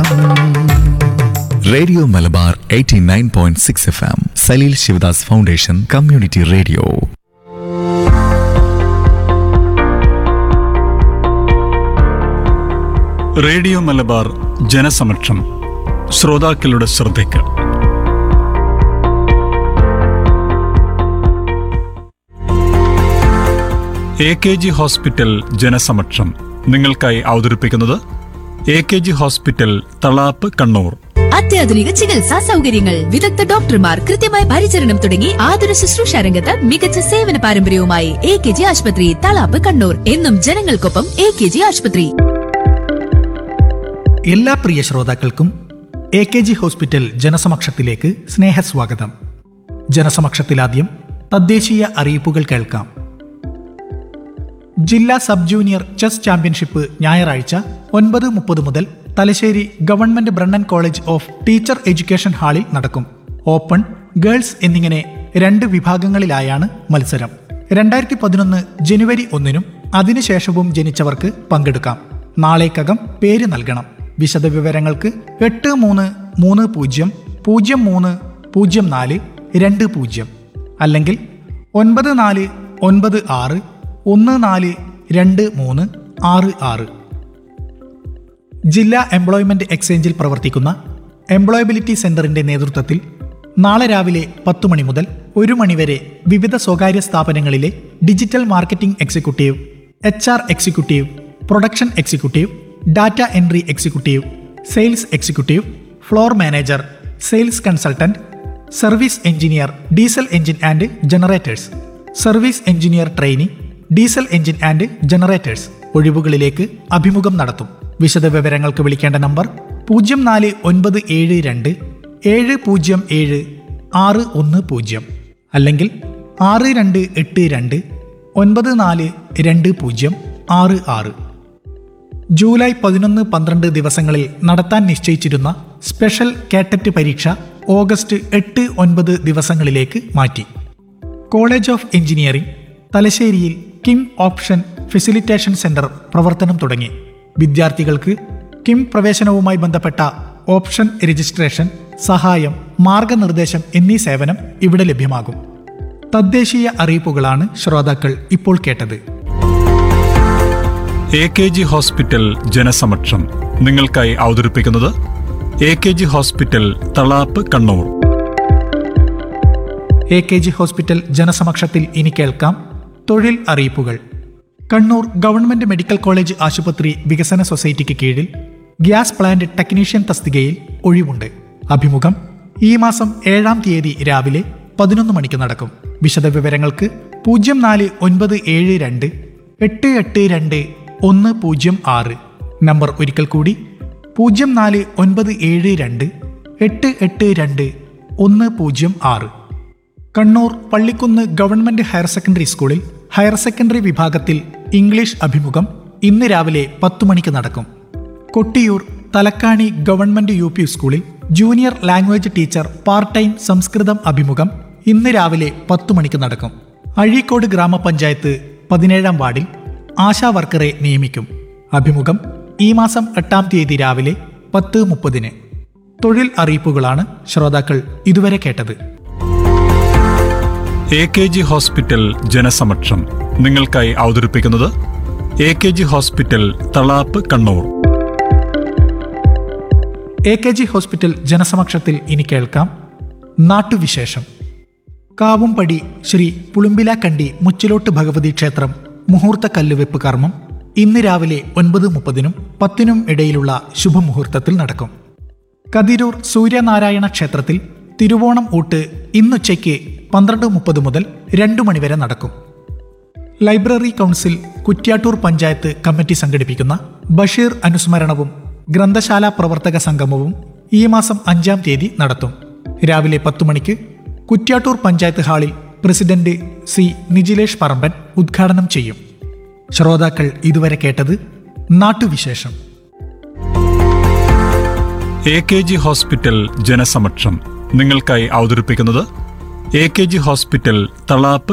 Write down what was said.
radio Malabar 89.6 F M Saleel Sivadas foundation community radio radio Malabar ജനസമക്ഷം ശ്രോതാക്കളുടെ ശ്രദ്ധയ്ക്ക് എ കെ ജി ഹോസ്പിറ്റൽ ജനസമക്ഷം നിങ്ങൾക്കായി അവതരിപ്പിക്കുന്നത് A K G hospital Thalap Kannur അത്യാധുനിക ചികിത്സാ സൗകര്യങ്ങൾ വിദഗ്ധ ഡോക്ടർമാർ കൃത്യമായ പരിചരണം തുടങ്ങി ആതുര ശുശ്രൂഷ രംഗത്ത് മികച്ച സേവന പാരമ്പര്യവുമായി എ കെ ജി ആശുപത്രി തളാപ്പ് കണ്ണൂർ എന്നും ജനങ്ങൾക്കൊപ്പം എ കെ ജി ആശുപത്രി എല്ലാ പ്രിയ ശ്രോതാക്കൾക്കും എ കെ ജി ഹോസ്പിറ്റൽ ജനസമക്ഷത്തിലേക്ക് സ്നേഹസ്വാഗതം ജനസമക്ഷത്തിലാദ്യം തദ്ദേശീയ അറിയിപ്പുകൾ കേൾക്കാം ജില്ലാ സബ് ജൂനിയർ ചെസ് ചാമ്പ്യൻഷിപ്പ് ഞായറാഴ്ച ഒൻപത് മുപ്പത് മുതൽ Thalassery government Brennen college of teacher education ഹാളിൽ നടക്കും ഓപ്പൺ ഗേൾസ് എന്നിങ്ങനെ രണ്ട് വിഭാഗങ്ങളിലായാണ് മത്സരം രണ്ടായിരത്തി പതിനൊന്ന് ജനുവരി ഒന്നിനും അതിനുശേഷവും ജനിച്ചവർക്ക് പങ്കെടുക്കാം നാളേക്കകം പേര് നൽകണം വിശദവിവരങ്ങൾക്ക് എട്ട് മൂന്ന് മൂന്ന് പൂജ്യം പൂജ്യം മൂന്ന് പൂജ്യം നാല് രണ്ട് പൂജ്യം അല്ലെങ്കിൽ ഒൻപത് നാല് ഒൻപത് ആറ് ഒന്ന് നാല് രണ്ട് മൂന്ന് ആറ് ആറ് ജില്ലാ എംപ്ലോയ്മെന്റ് എക്സ്ചേഞ്ചിൽ പ്രവർത്തിക്കുന്ന എംപ്ലോയബിലിറ്റി സെന്ററിന്റെ നേതൃത്വത്തിൽ നാളെ രാവിലെ പത്തു മണി മുതൽ ഒരു മണിവരെ വിവിധ സ്വകാര്യ സ്ഥാപനങ്ങളിലെ digital marketing executive H R executive production executive data entry executive sales executive floor manager sales consultant service engineer diesel engine and generators service engineer trainee diesel engine and generators ഒഴിവുകളിലേക്ക് അഭിമുഖം നടത്തും വിശദവിവരങ്ങൾക്ക് വിളിക്കേണ്ട നമ്പർ പൂജ്യം നാല് ഒൻപത് ഏഴ് രണ്ട് ഏഴ് പൂജ്യം ഏഴ് ആറ് ഒന്ന് പൂജ്യം അല്ലെങ്കിൽ ആറ് രണ്ട് എട്ട് രണ്ട് ഒൻപത് നാല് രണ്ട് പൂജ്യം ആറ് ആറ് ജൂലൈ പതിനൊന്ന് പന്ത്രണ്ട് ദിവസങ്ങളിൽ നടത്താൻ നിശ്ചയിച്ചിരുന്ന സ്പെഷ്യൽ കാറ്ററ്റ് പരീക്ഷ ഓഗസ്റ്റ് എട്ട് ഒൻപത് ദിവസങ്ങളിലേക്ക് മാറ്റി കോളേജ് ഓഫ് എഞ്ചിനീയറിംഗ് തലശ്ശേരിയിൽ കിം ഓപ്ഷൻ ഫെസിലിറ്റേഷൻ സെന്റർ പ്രവർത്തനം തുടങ്ങി വിദ്യാർത്ഥികൾക്ക് കിം പ്രവേശനവുമായി ബന്ധപ്പെട്ട ഓപ്ഷൻ രജിസ്ട്രേഷൻ സഹായം മാർഗനിർദ്ദേശം എന്നീ സേവനം ഇവിടെ ലഭ്യമാകും തദ്ദേശീയ അറിയിപ്പുകളാണ് ശ്രോതാക്കൾ ഇപ്പോൾ കേട്ടത് എ കെ ജി ഹോസ്പിറ്റൽ ജനസമക്ഷം നിങ്ങൾക്കായി അവതരിപ്പിക്കുന്നത് A K G hospital Thalap Kannur A K G hospital ജനസമക്ഷത്തിൽ ഇനി കേൾക്കാം തൊഴിൽ അറിയിപ്പുകൾ കണ്ണൂർ ഗവൺമെന്റ് മെഡിക്കൽ കോളേജ് ആശുപത്രി വികസന സൊസൈറ്റിക്ക് കീഴിൽ ഗ്യാസ് പ്ലാന്റ് ടെക്നീഷ്യൻ തസ്തികയിൽ ഒഴിവുണ്ട് അഭിമുഖം ഈ മാസം ഏഴാം തീയതി രാവിലെ പതിനൊന്ന് മണിക്ക് നടക്കും വിശദവിവരങ്ങൾക്ക് പൂജ്യം നാല് ഒൻപത് ഏഴ് രണ്ട് എട്ട് എട്ട് രണ്ട് ഒന്ന് പൂജ്യം ആറ് നമ്പർ ഒരിക്കൽ കൂടി പൂജ്യം നാല് ഒൻപത് ഏഴ് രണ്ട് എട്ട് എട്ട് രണ്ട് ഒന്ന് പൂജ്യം ആറ് Kannur Pallikkunnu government higher secondary സ്കൂളിൽ ഹയർ സെക്കൻഡറി വിഭാഗത്തിൽ ഇംഗ്ലീഷ് അഭിമുഖം ഇന്ന് രാവിലെ പത്തു മണിക്ക് നടക്കും Kottiyoor Thalakkani government U P സ്കൂളിൽ junior language teacher part time Samskritam അഭിമുഖം ഇന്ന് രാവിലെ പത്തു മണിക്ക് നടക്കും അഴീക്കോട് ഗ്രാമപഞ്ചായത്ത് പതിനേഴാം വാർഡിൽ ആശാ വർക്കറെ നിയമിക്കും അഭിമുഖം ഈ മാസം എട്ടാം തീയതി രാവിലെ പത്ത് മുപ്പതിന് തൊഴിൽ അറിയിപ്പുകളാണ് ശ്രോതാക്കൾ ഇതുവരെ കേട്ടത് എ കെ ജി ഹോസ്പിറ്റൽ ജനസമക്ഷം നിങ്ങൾക്കായി അവതരിപ്പിക്കുന്നത് A K G hospital Thalap Kannur A K G hospital ജനസമക്ഷത്തിൽ ഇനി കേൾക്കാം നാട്ടുവിശേഷം കാവുംപടി ശ്രീ പുളുമ്പിലാക്കണ്ടി മുച്ചിലോട്ട് ഭഗവതി ക്ഷേത്രം മുഹൂർത്ത കല്ലുവെപ്പ് കർമ്മം ഇന്ന് രാവിലെ ഒൻപത് മുപ്പതിനും പത്തിനും ഇടയിലുള്ള ശുഭമുഹൂർത്തത്തിൽ നടക്കും കതിരൂർ സൂര്യനാരായണ ക്ഷേത്രത്തിൽ തിരുവോണം ഊട്ട് ഇന്നുച്ചയ്ക്ക് പന്ത്രണ്ട് മുപ്പത് മുതൽ രണ്ടു മണിവരെ നടക്കും library council Kuttiattoor panchayat committee സംഘടിപ്പിക്കുന്ന ബഷീർ അനുസ്മരണവും ഗ്രന്ഥശാല പ്രവർത്തക സംഗമവും ഈ മാസം അഞ്ചാം തീയതി നടത്തും രാവിലെ പത്തു മണിക്ക് കുറ്റ്യാട്ടൂർ പഞ്ചായത്ത് ഹാളിൽ പ്രസിഡന്റ് സി നിജിലേഷ് പറമ്പൻ ഉദ്ഘാടനം ചെയ്യും ശ്രോതാക്കൾ ഇതുവരെ കേട്ടത് നാട്ടുവിശേഷം എ കെ ജി ഹോസ്പിറ്റൽ ജനസമക്ഷം നിങ്ങൾക്കായി അവതരിപ്പിക്കുന്നത് A K G hospital Thalap